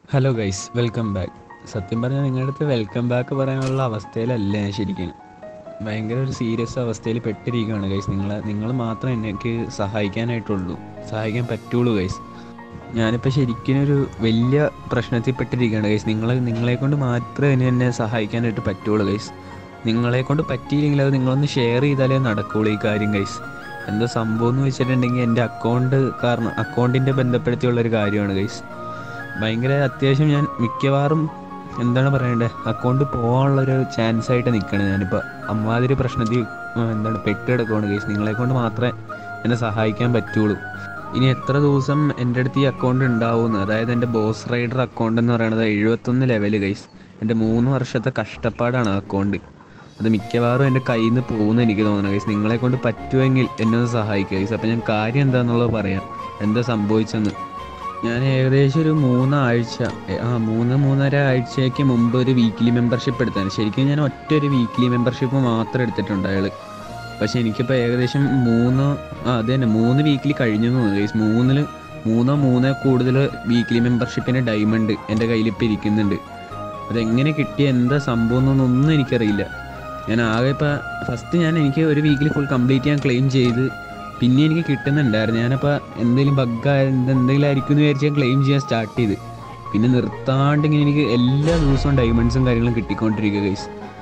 hello guys welcome back സത്യം പറഞ്ഞാൽ നിങ്ങളുടെ അടുത്ത് വെൽക്കം ബാക്ക് പറയാനുള്ള അവസ്ഥയിലല്ല ഞാൻ ശരിക്കും ഭയങ്കര ഒരു സീരിയസ് അവസ്ഥയിൽ പെട്ടിരിക്കുകയാണ് ഗൈസ് നിങ്ങൾ നിങ്ങൾ മാത്രം എനിക്ക് സഹായിക്കാനായിട്ടുള്ളൂ സഹായിക്കാൻ പറ്റുള്ളൂ ഗൈസ് ഞാനിപ്പോൾ ശരിക്കും ഒരു വലിയ പ്രശ്നത്തിൽ പെട്ടിരിക്കുകയാണ് ഗൈസ് നിങ്ങൾ നിങ്ങളെ കൊണ്ട് മാത്രമേ ഇനി എന്നെ സഹായിക്കാനായിട്ട് പറ്റുള്ളൂ ഗൈസ് നിങ്ങളെ കൊണ്ട് പറ്റിയില്ലെങ്കിൽ അത് നിങ്ങളൊന്ന് ഷെയർ ചെയ്താലേ നടക്കുകയുള്ളൂ ഈ കാര്യം ഗൈസ് എന്തോ സംഭവം എന്ന് വെച്ചിട്ടുണ്ടെങ്കിൽ എൻ്റെ അക്കൗണ്ട് കാരണം അക്കൗണ്ടിൻ്റെ ബന്ധപ്പെടുത്തിയുള്ള ഒരു കാര്യമാണ് ഗൈസ് ഭയങ്കര അത്യാവശ്യം ഞാൻ മിക്കവാറും എന്താണ് പറയണ്ടേ അക്കൗണ്ട് പോകാനുള്ളൊരു ചാൻസ് ആയിട്ട് നിൽക്കണം ഞാനിപ്പോൾ അമ്മാതിരി പ്രശ്നത്തിൽ ഉം, എന്താണ് പെട്ടെടുക്കുകയാണ് കേസ് നിങ്ങളെ കൊണ്ട് മാത്രമേ എന്നെ സഹായിക്കാൻ പറ്റുള്ളൂ ഇനി എത്ര ദിവസം എൻ്റെ അടുത്ത് ഈ അക്കൗണ്ട് ഉണ്ടാവുമെന്ന് അതായത് എൻ്റെ ബോസ് റൈഡർ അക്കൗണ്ട് എന്ന് പറയുന്നത് എഴുപത്തൊന്ന് ലെവല് ഗൈസ് എൻ്റെ മൂന്ന് വർഷത്തെ കഷ്ടപ്പാടാണ് ആ അക്കൗണ്ട് അത് മിക്കവാറും എൻ്റെ കയ്യിൽ നിന്ന് പോകുമെന്ന് എനിക്ക് തോന്നുന്നു ഗൈസ് നിങ്ങളെ കൊണ്ട് പറ്റുമെങ്കിൽ എന്നെ ഒന്ന് സഹായിക്കുക ഗൈസ് അപ്പോൾ ഞാൻ കാര്യം എന്താണെന്നുള്ളത് പറയാം എന്താ സംഭവിച്ചെന്ന് ഞാൻ ഏകദേശം ഒരു മൂന്നാഴ്ച എ- ആ മൂന്ന് മൂന്നര ആഴ്ചയ്ക്ക് മുമ്പ് ഒരു വീക്ക്ലി മെമ്പർഷിപ്പ് എടുത്താണ് ശരിക്കും ഞാൻ ഒറ്റ ഒരു വീക്ക്ലി മെമ്പർഷിപ്പ് മാത്രം എടുത്തിട്ടുണ്ട് അയാൾ പക്ഷെ എനിക്കിപ്പോൾ ഏകദേശം മൂന്ന് ആ അത് തന്നെ മൂന്ന് വീക്കിലി കഴിഞ്ഞു എന്ന് തോന്നുന്നു ഗൈസ് മൂന്നിൽ മൂന്നോ മൂന്നോ കൂടുതൽ വീക്ക്ലി മെമ്പർഷിപ്പിന് ഡയമണ്ട് എൻ്റെ കയ്യിൽ ഇപ്പോൾ ഇരിക്കുന്നുണ്ട് അതെങ്ങനെ കിട്ടിയ എന്താ സംഭവം എന്നൊന്നും എനിക്കറിയില്ല ഞാൻ ആകെ ഇപ്പോൾ ഫസ്റ്റ് ഞാൻ എനിക്ക് ഒരു വീക്കിലി ഫുൾ കംപ്ലീറ്റ് ചെയ്യാൻ ക്ലെയിം ചെയ്ത് പിന്നെ എനിക്ക് കിട്ടുന്നുണ്ടായിരുന്നു ഞാനപ്പോൾ എന്തെങ്കിലും ബഗ്ഗാ എന്തെങ്കിലും ആയിരിക്കും എന്ന് വിചാരിച്ച് ഞാൻ ക്ലെയിം ചെയ്യാൻ സ്റ്റാർട്ട് ചെയ്ത് പിന്നെ നിർത്താണ്ട് ഇങ്ങനെ എനിക്ക് എല്ലാ ദിവസവും ഡയമണ്ട്സും കാര്യങ്ങളും കിട്ടിക്കൊണ്ടിരിക്കുക ഗൈസ്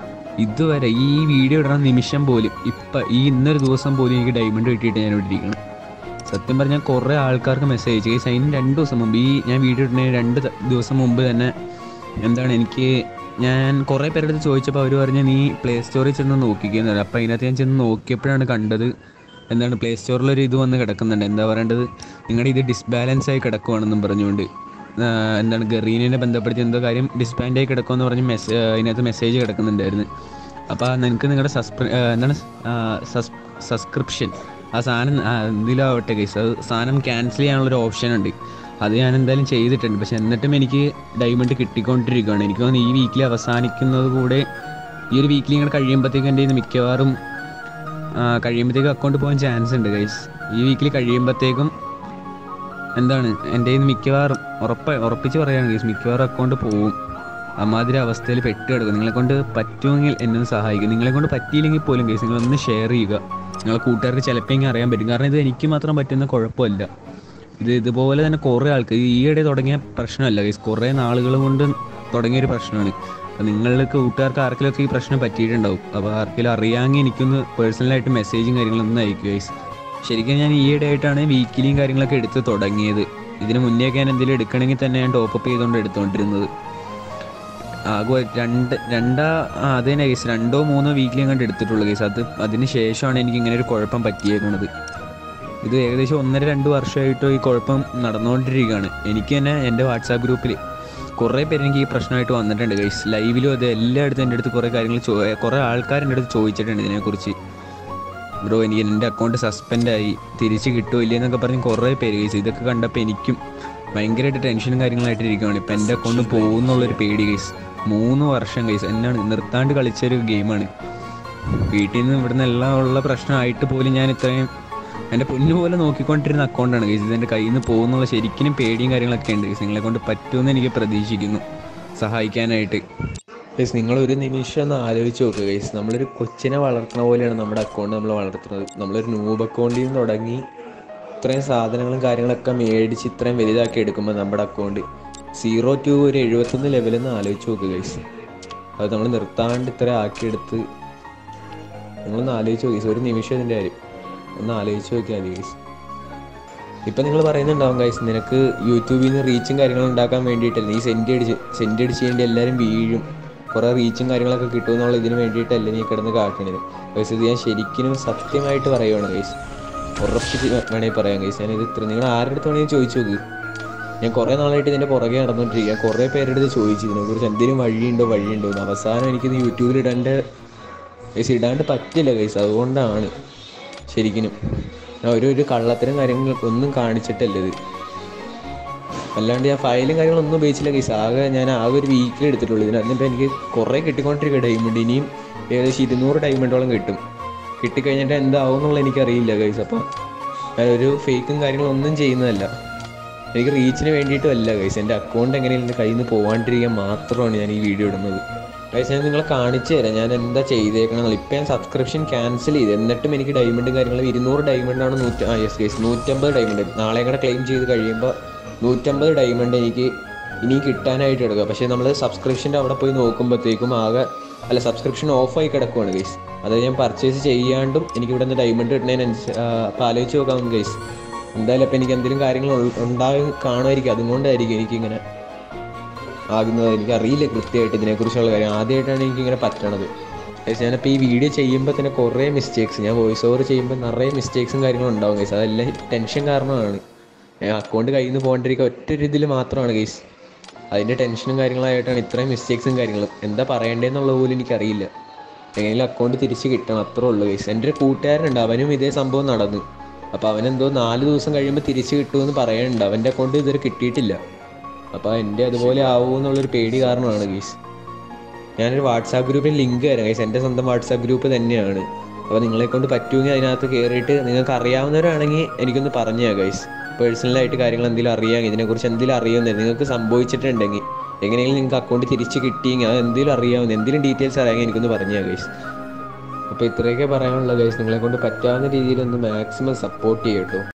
ഇതുവരെ ഈ വീഡിയോ ഇടുന്ന നിമിഷം പോലും ഇപ്പം ഈ ഇന്നൊരു ദിവസം പോലും എനിക്ക് ഡയമണ്ട് കിട്ടിയിട്ട് ഞാൻ ഇവിടെ ഇരിക്കണം സത്യം പറഞ്ഞാൽ കുറേ ആൾക്കാർക്ക് മെസ്സേജ് അയച്ചു ഗൈസ് അതിന് രണ്ട് ദിവസം മുമ്പ് ഈ ഞാൻ വീഡിയോ ഇടുന്നതിന് രണ്ട് ത- ദിവസം മുമ്പ് തന്നെ എന്താണ് എനിക്ക് ഞാൻ കുറേ പേരുടെ അടുത്ത് ചോദിച്ചപ്പോൾ അവർ പറഞ്ഞ് നീ പ്ലേ സ്റ്റോറിൽ ചെന്ന് നോക്കിക്കുന്നത് അപ്പോൾ അതിനകത്ത് ഞാൻ ചെന്ന് നോക്കിയപ്പോഴാണ് കണ്ടത് എന്താണ് പ്ലേ സ്റ്റോറിലൊരു ഇത് വന്ന് കിടക്കുന്നുണ്ട് എന്താ പറയേണ്ടത് നിങ്ങളുടെ ഇത് ഡിസ്ബാലൻസ് ആയി കിടക്കുവാണെന്നും പറഞ്ഞുകൊണ്ട് ആ, എന്താണ് ഗറീനിനെ ബന്ധപ്പെടുത്തി എന്തോ കാര്യം ഡിസ്ബാൻഡ് ആയി കിടക്കുമെന്ന് പറഞ്ഞ് മെസ്സേജ് അതിനകത്ത് മെസ്സേജ് കിടക്കുന്നുണ്ടായിരുന്നു അപ്പോൾ നിങ്ങൾക്ക് നിങ്ങളുടെ സസ്പെ ആ, എന്താണ് സബ്സ്ക്രിപ്ഷൻ ആ സാധനം ആ, ഇതിലാവട്ടെ കേസ് അത് സാധനം ക്യാൻസൽ ചെയ്യാനുള്ളൊരു ഓപ്ഷൻ ഉണ്ട് അത് ഞാൻ എന്തായാലും ചെയ്തിട്ടുണ്ട് പക്ഷെ എന്നിട്ടും എനിക്ക് ഡയമണ്ട് കിട്ടിക്കൊണ്ടിരിക്കുകയാണ് എനിക്ക് തോന്നുന്നു ഈ വീക്കിലി അവസാനിക്കുന്നത് കൂടെ ഈ ഒരു വീക്കിലി ഇങ്ങനെ കഴിയുമ്പോഴത്തേക്കും എൻ്റെ കയ്യിൽ നിന്ന് മിക്കവാറും ആ, കഴിയുമ്പോഴത്തേക്കും അക്കൗണ്ട് പോകാൻ ചാൻസ് ഉണ്ട് ഗൈസ് ഈ വീക്കിൽ കഴിയുമ്പോഴത്തേക്കും എന്താണ് എൻ്റെ കയ്യിൽ നിന്ന് മിക്കവാറും ഉറപ്പ ഉറപ്പിച്ച് പറയുകയാണ് ഗൈസ് മിക്കവാറും അക്കൗണ്ട് പോവും അമ്മാതിരി അവസ്ഥയിൽ പെട്ട് കിടക്കും നിങ്ങളെ കൊണ്ട് പറ്റുമെങ്കിൽ എന്നെ ഒന്ന് സഹായിക്കും നിങ്ങളെ കൊണ്ട് പറ്റിയില്ലെങ്കിൽ പോലും ഗൈസ് നിങ്ങളൊന്ന് ഷെയർ ചെയ്യുക നിങ്ങളെ കൂട്ടുകാർക്ക് ചിലപ്പോൾ ഇങ്ങനെ അറിയാൻ പറ്റും കാരണം ഇത് എനിക്ക് മാത്രം പറ്റുന്ന കുഴപ്പമല്ല ഇത് ഇതുപോലെ തന്നെ കുറേ ആൾക്ക് ഈയിടെ തുടങ്ങിയ പ്രശ്നമല്ല ഗൈസ് കുറേ നാളുകൾ കൊണ്ട് തുടങ്ങിയൊരു പ്രശ്നമാണ് അപ്പോൾ നിങ്ങൾക്ക് കൂട്ടുകാർക്ക് ആർക്കെങ്കിലുമൊക്കെ ഈ പ്രശ്നം പറ്റിയിട്ടുണ്ടാവും അപ്പോൾ ആർക്കെങ്കിലും അറിയാമെങ്കിൽ എനിക്കൊന്ന് പേഴ്സണലായിട്ട് മെസ്സേജും കാര്യങ്ങളൊന്നും അയക്കുക ഗൈസ് ശരിക്കും ഞാൻ ഈയിടെ ആയിട്ടാണ് വീക്കിലിയും കാര്യങ്ങളൊക്കെ എടുത്ത് തുടങ്ങിയത് ഇതിന് മുന്നേയൊക്കെ ഞാൻ എന്തെങ്കിലും എടുക്കണമെങ്കിൽ തന്നെ ഞാൻ ടോപ്പപ്പ് ചെയ്തുകൊണ്ട് എടുത്തുകൊണ്ടിരുന്നത് ആകെ ഒരു രണ്ട് രണ്ടാ ആ അത് തന്നെ കേസ് രണ്ടോ മൂന്നോ വീക്കിലി കണ്ട് എടുത്തിട്ടുള്ളൂ കേസ് അത് അതിന് ശേഷമാണ് എനിക്ക് ഇങ്ങനെ ഒരു കുഴപ്പം പറ്റിയേക്കുന്നത് ഇത് ഏകദേശം ഒന്നര രണ്ട് വർഷമായിട്ടോ ഈ കുഴപ്പം നടന്നുകൊണ്ടിരിക്കുകയാണ് എനിക്ക് തന്നെ എൻ്റെ വാട്സാപ്പ് ഗ്രൂപ്പിൽ കുറേ പേര് എനിക്ക് ഈ പ്രശ്നമായിട്ട് വന്നിട്ടുണ്ട് ഗൈസ് ലൈവിലും അത് എല്ലായിടത്തും എൻ്റെ അടുത്ത് കുറേ കാര്യങ്ങൾ ചോ കുറേ ആൾക്കാർ എൻ്റെ അടുത്ത് ചോദിച്ചിട്ടുണ്ട് ഇതിനെക്കുറിച്ച് ബ്രോ എനിക്ക് എൻ്റെ അക്കൗണ്ട് സസ്പെൻഡായി തിരിച്ച് കിട്ടുമോ ഇല്ലേ എന്നൊക്കെ പറഞ്ഞ് കുറേ പേര് ഗൈസ് ഇതൊക്കെ കണ്ടപ്പോൾ എനിക്കും ഭയങ്കരമായിട്ട് ടെൻഷനും കാര്യങ്ങളായിട്ട് ഇരിക്കുകയാണ് ഇപ്പം എൻ്റെ അക്കൗണ്ട് പോകുന്നുള്ളൊരു പേടി ഗൈസ് മൂന്ന് വർഷം ഗൈസ് എന്നാണ് നിർത്താണ്ട് കളിച്ചൊരു ഗെയിമാണ് വീട്ടിൽ നിന്ന് ഇവിടുന്ന് എല്ലാം ഉള്ള പ്രശ്നമായിട്ട് പോലും ഞാൻ ഇത്രയും എൻ്റെ പൊന്നു പോലെ നോക്കിക്കൊണ്ടിരുന്ന അക്കൗണ്ടാണ് ഗൈസ് ഇത് എൻ്റെ കയ്യിൽ നിന്ന് പോകുന്നുള്ള ശരിക്കും പേടിയും കാര്യങ്ങളൊക്കെ ഉണ്ട് ഗൈസ് നിങ്ങളെ കൊണ്ട് പറ്റുമെന്ന് എനിക്ക് പ്രതീക്ഷിക്കുന്നു സഹായിക്കാനായിട്ട് ഗൈസ് നിങ്ങൾ ഒരു നിമിഷം ഒന്ന് ആലോചിച്ച് നോക്കുക ഗൈസ് നമ്മളൊരു കൊച്ചിനെ വളർത്തുന്ന പോലെയാണ് നമ്മുടെ അക്കൗണ്ട് നമ്മൾ വളർത്തുന്നത് നമ്മളൊരു നൂബ് അക്കൗണ്ടിൽ നിന്ന് തുടങ്ങി ഇത്രയും സാധനങ്ങളും കാര്യങ്ങളൊക്കെ മേടിച്ച് ഇത്രയും വലുതാക്കി എടുക്കുമ്പോൾ നമ്മുടെ അക്കൗണ്ട് സീറോ ടു ഒരു എഴുപത്തൊന്ന് ലെവലിൽ നിന്ന് ആലോചിച്ച് നോക്കുക ഗൈസ് അത് നമ്മൾ നിർത്താണ്ട് ഇത്ര ആക്കിയെടുത്ത് നിങ്ങളൊന്ന് ആലോചിച്ച് നോക്കി ഒരു നിമിഷം ഇതിൻ്റെ കാര്യം ഒന്ന് ആലോചിച്ച് നോക്കിയാൽ മതി ഗൈസ് ഇപ്പം നിങ്ങൾ പറയുന്നുണ്ടാവും ഗൈസ് നിനക്ക് യൂട്യൂബിൽ നിന്ന് റീച്ചും കാര്യങ്ങളും ഉണ്ടാക്കാൻ വേണ്ടിയിട്ടല്ല നീ സെൻറ്റ് അടിച്ച് സെൻറ്റ് അടിച്ച് ചെയ്യേണ്ടി എല്ലാവരും വീഴും കുറേ റീച്ചും കാര്യങ്ങളൊക്കെ കിട്ടുമെന്നുള്ള ഇതിന് വേണ്ടിയിട്ടല്ല നീ കിടന്ന് കാട്ടണത് ഗൈസ് ഇത് ഞാൻ ശരിക്കും സത്യമായിട്ട് പറയുവാണ് ഗൈസ് ഉറപ്പിച്ച് വേണമെങ്കിൽ പറയാം ഗൈസ് ഞാനിത് ഇത്ര നിങ്ങൾ ആരുടെ അടുത്ത് വേണമെങ്കിൽ ചോദിച്ചു നോക്ക് ഞാൻ കുറേ നാളായിട്ട് ഇതിൻ്റെ പുറകെ നടന്നുകൊണ്ടിരിക്കുക കുറേ പേരുടെ അടുത്ത് ചോദിച്ചു ഇതിനെക്കുറിച്ച് എന്തെങ്കിലും വഴിയുണ്ടോ വഴിയുണ്ടോ എന്ന് അവസാനം എനിക്കിത് യൂട്യൂബിൽ ഇടേണ്ട ഗൈസ് ഇടാണ്ട് പറ്റില്ല ഗൈസ് അതുകൊണ്ടാണ് ശരിക്കും ഞാൻ ഒരു ഒരു കള്ളത്തരം കാര്യങ്ങൾ ഒന്നും കാണിച്ചിട്ടല്ല ഇത് അല്ലാണ്ട് ഞാൻ ഫയലും കാര്യങ്ങളൊന്നും ഉപയോഗിച്ചില്ല ഗൈസ് ആകെ ഞാൻ ആകെ ഒരു വീക്കിൽ എടുത്തിട്ടുള്ളൂ ഇതിനകത്ത് എനിക്ക് കുറേ കിട്ടിക്കൊണ്ടിരിക്കുക ഡയമണ്ട് ഇനിയും ഏകദേശം ഇരുന്നൂറ് ഡയമണ്ടോളം കിട്ടും കിട്ടിക്കഴിഞ്ഞിട്ട് എന്താവും എന്നുള്ള എനിക്കറിയില്ല ഗൈസ് അപ്പം ഞാനൊരു ഫേക്കും കാര്യങ്ങളൊന്നും ചെയ്യുന്നതല്ല എനിക്ക് റീച്ചിന് വേണ്ടിയിട്ടും അല്ല ഗൈസ് എൻ്റെ അക്കൗണ്ട് എങ്ങനെയും എൻ്റെ കയ്യിൽ നിന്ന് പോകാണ്ടിരിക്കാൻ മാത്രമാണ് ഞാൻ ഈ വീഡിയോ ഇടുന്നത് ഗൈസ് ഞാൻ നിങ്ങളെ കാണിച്ചു തരാം ഞാൻ എന്താ ചെയ്തേക്കണമെന്നുള്ളത് ഇപ്പം ഞാൻ സബ്സ്ക്രിപ്ഷൻ ക്യാൻസൽ ചെയ്ത് എന്നിട്ടും എനിക്ക് ഡയമണ്ടും കാര്യങ്ങളും ഇരുന്നൂറ് ഡയമണ്ടാണ് നൂറ്റി ആ യെസ് ഗൈസ് നൂറ്റമ്പത് ഡയമണ്ട് നാളെ കൂടെ ക്ലെയിം ചെയ്ത് കഴിയുമ്പോൾ നൂറ്റമ്പത് ഡയമണ്ട് എനിക്ക് ഇനി കിട്ടാനായിട്ട് എടുക്കുക പക്ഷേ നമ്മൾ സബ്സ്ക്രിപ്ഷൻ്റെ അവിടെ പോയി നോക്കുമ്പോഴത്തേക്കും ആകെ അല്ല സബ്സ്ക്രിപ്ഷൻ ഓഫായി കിടക്കുവാണ് ഗൈസ് അത് ഞാൻ പർച്ചേസ് ചെയ്യാണ്ടും എനിക്ക് ഇവിടെ നിന്ന് ഡയമണ്ട് കിട്ടുന്നതിനനുസരിച്ച് അപ്പോൾ ആലോചിച്ച് നോക്കാം ഗൈസ് എന്തായാലും ഇപ്പം എനിക്ക് എന്തെങ്കിലും കാര്യങ്ങൾ ഉൾ- ഉണ്ടാകും കാണുമായിരിക്കും അതുകൊണ്ടായിരിക്കും എനിക്കിങ്ങനെ ആകുന്നത് എനിക്ക് അറിയില്ല കൃത്യമായിട്ട് ഇതിനെക്കുറിച്ചുള്ള കാര്യം ആദ്യമായിട്ടാണ് എനിക്കിങ്ങനെ പറ്റണത് ഗൈസ് ഞാനിപ്പോൾ ഈ വീഡിയോ ചെയ്യുമ്പോൾ തന്നെ കുറേ മിസ്റ്റേക്സ് ഞാൻ വോയിസ് ഓവർ ചെയ്യുമ്പോൾ നിറയെ മിസ്റ്റേക്സും കാര്യങ്ങളും ഉണ്ടാവും ഗൈസ് അതെല്ലാം ടെൻഷൻ കാരണമാണ് അക്കൗണ്ട് കയ്യിൽ നിന്ന് പോകേണ്ടിരിക്കുക ഒറ്റ ഒരു ഇതിൽ മാത്രമാണ് ഗൈസ് അതിൻ്റെ ടെൻഷനും കാര്യങ്ങളായിട്ടാണ് ഇത്രയും മിസ്റ്റേക്സും കാര്യങ്ങളും എന്താ പറയേണ്ടതെന്നുള്ള പോലും എനിക്കറിയില്ല എങ്ങനെയും അക്കൗണ്ട് തിരിച്ച് കിട്ടണം അത്രേ ഉള്ളൂ ഗൈസ് എൻ്റെ ഒരു കൂട്ടുകാരനുണ്ട് അവനും ഇതേ സംഭവം നടന്നു അപ്പോൾ അവനെന്തോ നാല് ദിവസം കഴിയുമ്പോൾ തിരിച്ച് കിട്ടുമെന്ന് പറയുന്നുണ്ട് അവൻ്റെ അക്കൗണ്ട് ഇതുവരെ കിട്ടിയിട്ടില്ല അപ്പോൾ എൻ്റെ അതുപോലെ ആവുമെന്നുള്ളൊരു പേടി കാരണമാണ് ഗൈസ് ഞാനൊരു വാട്സാപ്പ് ഗ്രൂപ്പിൽ ലിങ്ക് തരാം ഗൈസ് എൻ്റെ സ്വന്തം വാട്സാപ്പ് ഗ്രൂപ്പ് തന്നെയാണ് അപ്പോൾ നിങ്ങളെ കൊണ്ട് പറ്റുമെങ്കിൽ അതിനകത്ത് കയറിയിട്ട് നിങ്ങൾക്ക് അറിയാവുന്നവരാണെങ്കിൽ എനിക്കൊന്ന് പറഞ്ഞു തരാം ഗൈസ് പേഴ്സണലായിട്ട് കാര്യങ്ങൾ എന്തെങ്കിലും അറിയാമെങ്കിൽ ഇതിനെക്കുറിച്ച് എന്തെങ്കിലും അറിയാമെന്ന് നിങ്ങൾക്ക് സംഭവിച്ചിട്ടുണ്ടെങ്കിൽ എങ്ങനെയെങ്കിലും നിങ്ങൾക്ക് അക്കൗണ്ട് തിരിച്ച് കിട്ടിയെങ്കിൽ അത് എന്തെങ്കിലും അറിയാവുന്ന എന്തെങ്കിലും ഡീറ്റെയിൽസ് അറിയാമെങ്കിൽ എനിക്കൊന്ന് പറഞ്ഞു തരാം ഗൈസ് അപ്പോൾ ഇത്രയൊക്കെ പറയാനുള്ള ഗൈസ് നിങ്ങളെ കൊണ്ട് പറ്റാവുന്ന രീതിയിൽ ഒന്ന് മാക്സിമം സപ്പോർട്ട് ചെയ്യട്ടോ